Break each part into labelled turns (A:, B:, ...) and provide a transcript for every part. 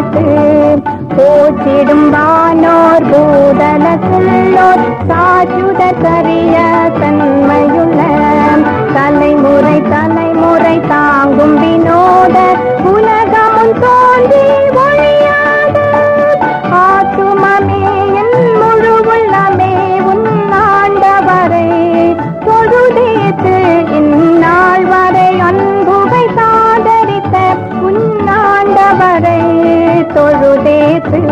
A: தொழுதேத்து போற்றிடும் வானோர் பூதலத்துள்ளோர் சாச்சுத கரிய தன்மையுள்ள தலைமுறை தலைமுறை தாங்கும் வினோத உலகமும் தோன்றி ஒழியாத ஆத்துமமே என் முழு உள்ளமே உன்னாண்டவரை தொழுதேத்து இந்நாள் வரை அன்புகை சாதரித்த உன்னாண்டவரை தொழுதேத்து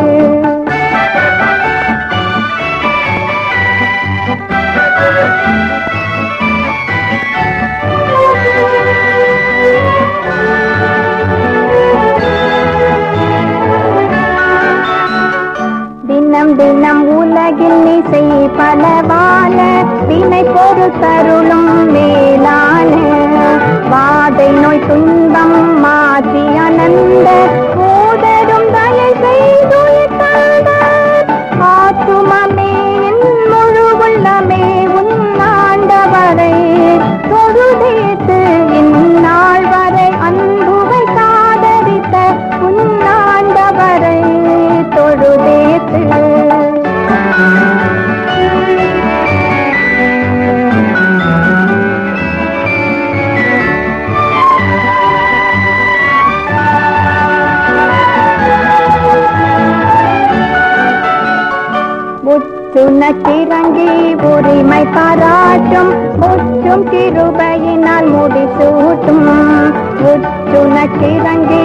A: தினம் தினம் உலகில் இசை பலவான வினை பொறுத்தருளும் மேலான வாதை நோய் துன்பம் மாற்றி அனந்த போதரும் தலை செய்துயிர்த்தாத ஆத்துமமே என் முழு உள்ளமே உன்னாண்டவரை தொழுதேத்து இந்நாள் வரை அன்புவை சாதரித்த உன்னாண்டவரை தொழுதேத்து உச்சுனக்கிறங்கி உரிமை பாராட்டும் முற்றும் கிருபையினால் முடிசூட்டும் உச்சுனக்கிறங்கி